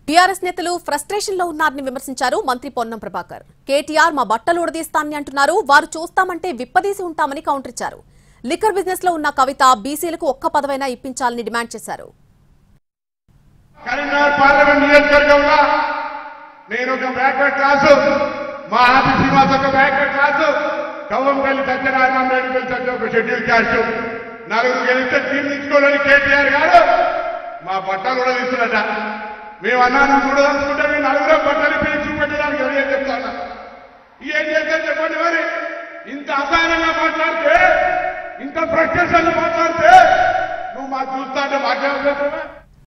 TRS నేతలు frustration లో ఉన్నారని విమర్శించారు మంత్రి పొన్నం ప్రభాకర్ కేటీఆర్ మా బట్టలు ఉడదీస్తానని అంటున్నారు వారు చూస్తామంటే విప్పదీసి ఉంటామని కౌంటర్ ఇచ్చారు లిక్కర్ బిజినెస్ లో ఉన్న కవిత బీసీలకు ఒక్క పదవైనా ఇప్పించాలని డిమాండ్ చేశారు కరీంనగర్ పార్లమెంట్ నియోజకవర్గంలో నేను ఒక బ్యాక్వర్డ్ క్లాసు మా ఆఫీస్ శ్రీనివాస్ ఒక బ్యాక్వర్డ్ క్లాసు కవ్వంపల్లి సత్యనారాయణ రెడ్డి పిలిచి ఒక షెడ్యూల్ క్యాస్ట్ నలుగురు గెలిస్తే తీర్చుకోలేని కేటీఆర్ గారు మా బట్టలు కూడా తీసుకున్నట మేము అన్నాను కూడా అనుకుంటే మీ నలుగురు బట్టలు పిలిచి చూపెట్టడానికి రెడీ అని చెప్తాను ఏం చేస్తారు చెప్పండి మరి ఇంత అసహనంగా మాట్లాడితే ఇంత ప్రత్యక్షంగా మాట్లాడితే నువ్వు మాకు చూస్తా అంటే మాకేమవుతుందా